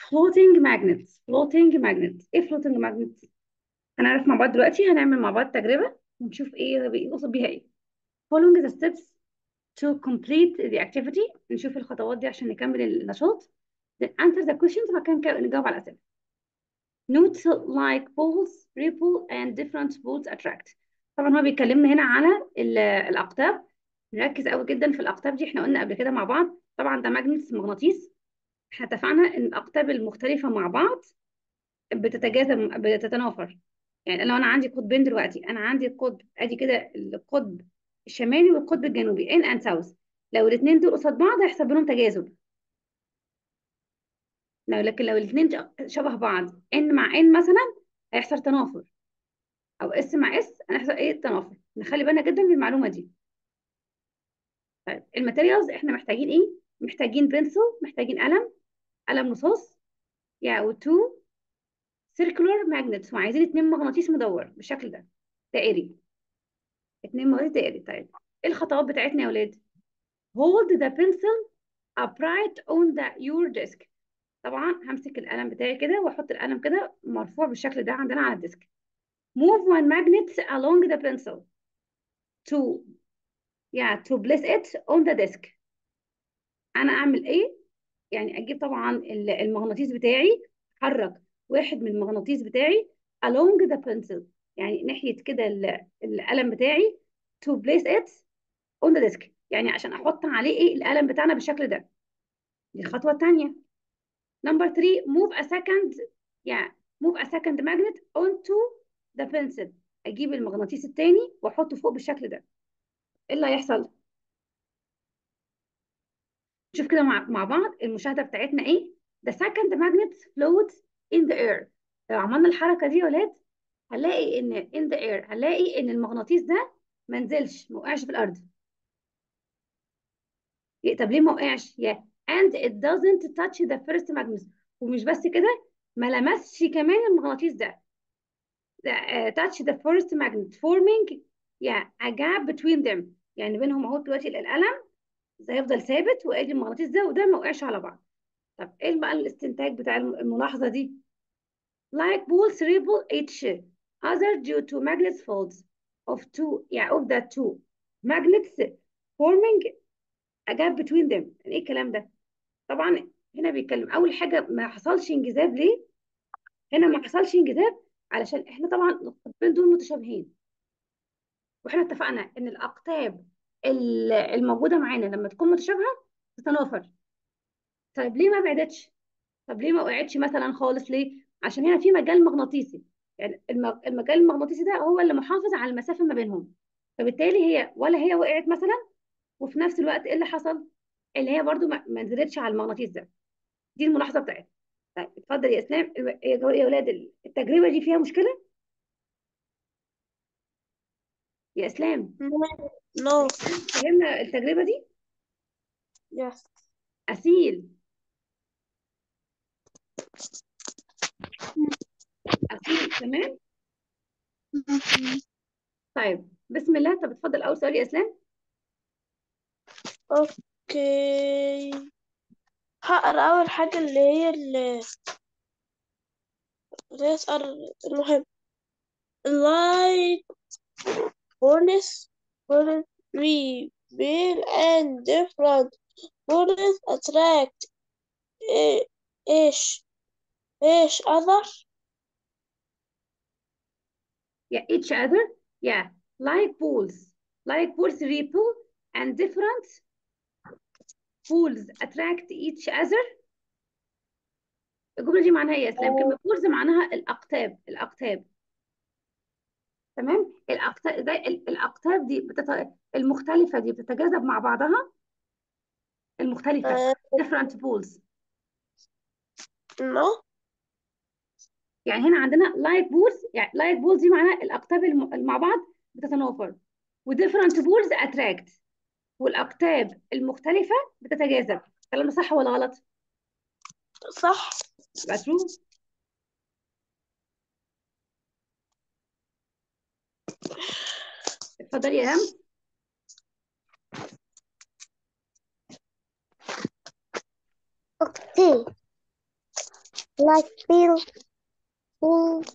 floating magnets floating magnets ايه floating magnets هنعرف مع بعض دلوقتي هنعمل مع بعض تجربة ونشوف ايه يقصد بيها ايه following the steps to complete the activity نشوف الخطوات دي عشان نكمل النشاط then answer the questions وبعد كده نجاوب على الأسئلة note like poles ripple and different poles attract طبعا هو بيكلمنا هنا على ال- الأقطاب نركز قوي جدا في الأقطاب دي احنا قلنا قبل كده مع بعض طبعا ده ماجنتس مغناطيس احنا اتفقنا ان الأقطاب المختلفة مع بعض بتتجاذب بتتنافر يعني لو انا عندي قطبين دلوقتي انا عندي قطب ادي كده القطب الشمالي والقطب الجنوبي ان اند ساوث لو الاثنين دول قصاد بعض هيحصل بينهم تجاذب لو لكن لو الاثنين شبه بعض ان مع ان مثلا هيحصل تنافر او اس مع اس هيحصل ايه تنافر نخلي بالنا جدا من المعلومه دي طيب الماتيريالز احنا محتاجين ايه محتاجين بنسل محتاجين قلم قلم رصاص يا وتو سيركولار ماجنتس وعايزين اتنين مغناطيس مدور بالشكل ده دائري اتنين مغناطيس دائري طيب ايه الخطوات بتاعتنا يا ولاد hold the pencil upright on the your desk طبعا همسك القلم بتاعي كده واحط القلم كده مرفوع بالشكل ده عندنا على الديسك move one magnet along the pencil to yeah to place it on the desk انا اعمل ايه يعني اجيب طبعا ال- المغناطيس بتاعي احرك واحد من المغناطيس بتاعي along the pencil يعني ناحية كده ال- القلم بتاعي to place it on the desk يعني عشان احط عليه ايه القلم بتاعنا بالشكل ده دي الخطوة الثانية number three move a second yeah move a second magnet onto the pencil اجيب المغناطيس الثاني واحطه فوق بالشكل ده ايه اللي هيحصل نشوف كده مع مع بعض المشاهدة بتاعتنا ايه the second magnet floats in the air لو عملنا الحركة دي يا ولاد هنلاقي ان in the air هنلاقي ان المغناطيس ده ما نزلش ما وقعش في الارض إيه، طب ليه ما وقعش يا and it doesn't touch the first magnet ومش بس كده ما لمسش كمان المغناطيس ده the, uh, touch the first magnet forming yeah a gap between them يعني بينهم اهو دلوقتي القلم ده هيفضل ثابت وادي المغناطيس ده وده ما وقعش على بعض طب ايه بقى الاستنتاج بتاع الم- الملاحظة دي like poles ripple each other due to magnet folds of two yeah of the two magnets forming a gap between them يعني ايه الكلام ده طبعا هنا بيتكلم اول حاجة ما حصلش انجذاب ليه هنا ما حصلش انجذاب علشان احنا طبعا القطبين دول متشابهين واحنا اتفقنا ان الاقطاب ال- الموجودة معانا لما تكون متشابهة تتنافر طيب ليه ما بعدتش طب ليه ما وقعتش مثلا خالص ليه عشان هنا في مجال مغناطيسي يعني الم- المجال المغناطيسي ده هو اللي محافظ على المسافة ما بينهم فبالتالي هي ولا هي وقعت مثلا وفي نفس الوقت ايه اللي حصل اللي هي برضو ما ما نزلتش على المغناطيس ده دي الملاحظة بتاعتها طيب اتفضل يا اسلام يا جو- يا ولاد التجربة دي فيها مشكلة يا اسلام No. فهمنا التجربة دي Yes. أسيل أسيل تمام طيب بسم الله طب اتفضل أول سؤال يا إسلام اوكي هقرا اول حاجه اللي هي اللي اللي هي سؤال المهم light furnace furnace reveal and different furnace attract إيه- ايش ايش other yeah each other yeah like pools like pools repel and different pools attract each other الجملة دي معناها ايه يا اسلام كلمة pools معناها الأقطاب الأقطاب تمام الأقطاب ده الأقطاب دي بتت... المختلفة دي بتتجاذب مع بعضها المختلفة آه، different pools no يعني هنا عندنا like pools يعني like pools دي معناها الأقطاب الم... اللي مع بعض بتتنافر و different pools attract والأقطاب المختلفة بتتجاذب الكلام ده صح ولا غلط؟ صح يبقى true اتفضلي يا هم اوكي like pool, pools,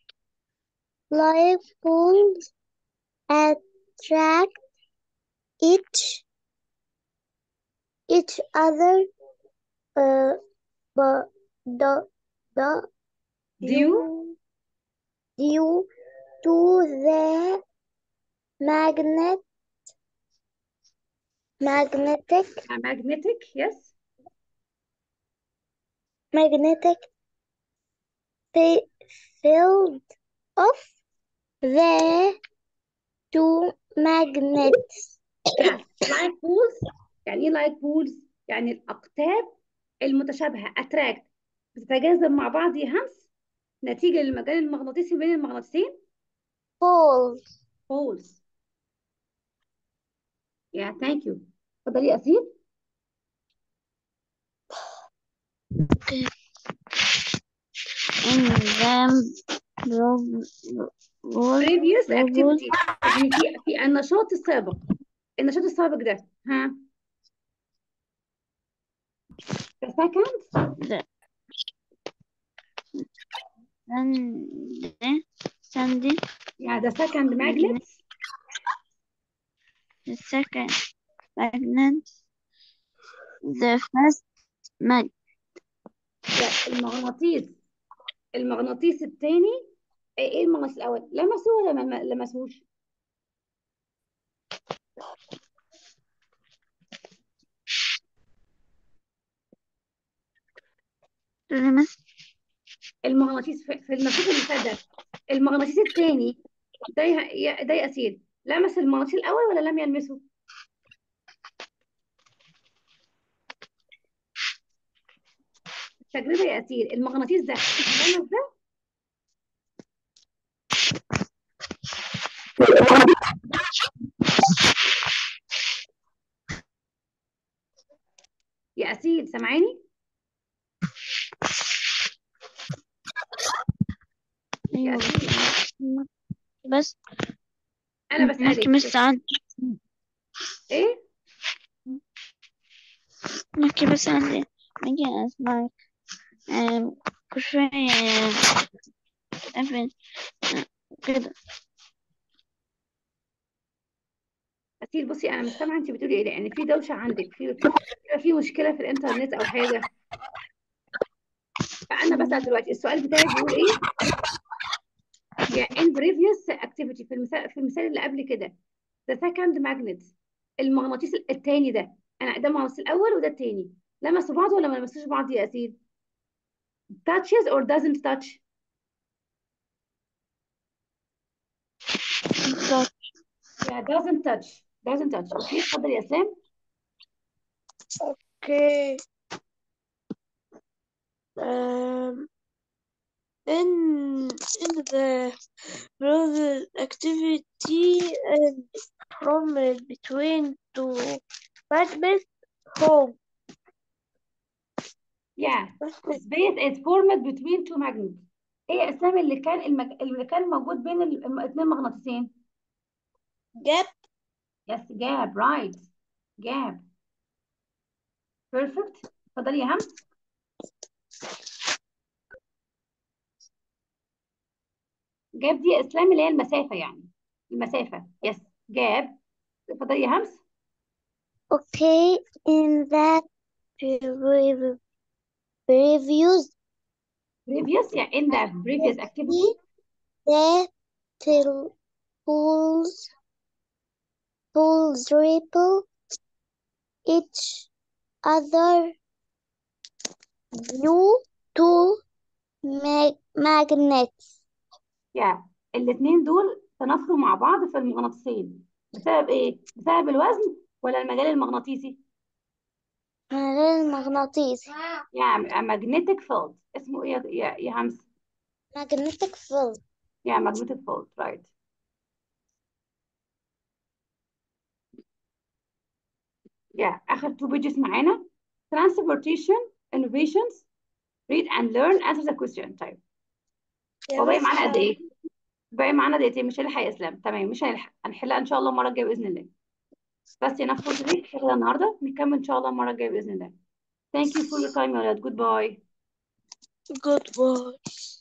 like pools attract each each other uh, but the the due due to the magnet magnetic a magnetic yes magnetic fi- field of the two magnets yeah like pools يعني ايه like pools يعني الأقطاب المتشابهة attract بتتجاذب مع بعض يا همس نتيجة للمجال المغناطيسي بين المغناطيسين poles poles yeah thank you اتفضلي يا أسيل in them previous Robot. activity يعني في في النشاط السابق النشاط السابق ده ها the second the Sunday, Sunday, yeah the second magnet the second magnet, the first mag, yeah, المغناطيس المغناطيس الثاني ايه إيه المغناطيس الاول لمسه ولا ما ما لمسوش لمس المغناطيس في, في النشاط اللي فات ده المغناطيس الثاني ده ي- ده يأسير لمس المغناطيس الاول ولا لم يلمسه التجربه يا أسير المغناطيس ده لمس ده يا أسير سامعاني يا أيوة أسير بس انا ممكن بسألك بس عن ايه ممكن بس عندي أجي أسمعك آم، كل شوية أفن كده أسيل بصي انا مش سامعه انت بتقولي ايه لان في دوشه عندك في في في مشكله في الانترنت او حاجه فانا بسأل دلوقتي السؤال بتاعي بيقول ايه يا in previous activity في المثال في المثال اللي قبل كده the second magnet المغناطيس الثاني ده انا ده المغناطيس الاول وده الثاني لمسوا بعض ولا ما لمسوش بعض يا أسيل touches or doesn't touch بالظبط. yeah doesn't touch doesn't touch اوكي اتفضل يا اسلام Okay. Um, in in the brother activity and from between two magnets home. yeah space is formed between two magnets ايه يا اسلام اللي كان المج... اللي كان موجود بين الاثنين مغناطيسين gap Yes, gap, right. Gap. Perfect. اتفضلي يا همس. جاب دي يا اسلام اللي هي المسافة يعني. المسافة. Yes. جاب. اتفضلي يا همس. Okay, in that previ- previous Previous yeah, in the previous activity. the till pulls pulls repel each other due to mag- magnets. Yeah. الاثنين دول تنافروا مع بعض في المغناطيسين. بسبب ايه؟ بسبب الوزن ولا المجال المغناطيسي؟ غير المغناطيسي Yeah, a magnetic field. اسمه ايه يا يا يا همس؟ magnetic field Yeah, magnetic field, right. Yeah, آخر two pages معانا. Transportation, innovations, read and learn, answer the question. طيب هو باقي معانا قد ايه؟ باقي معانا دقيقتين مش هنلحق يا اسلام تمام مش هنلحق هنحلها ان شاء الله المرة الجاية بإذن الله. بس enough for today كده النهارده نكمل ان شاء الله المرة الجاية بإذن الله. Thank you for your time يا ولاد. Goodbye. جود باي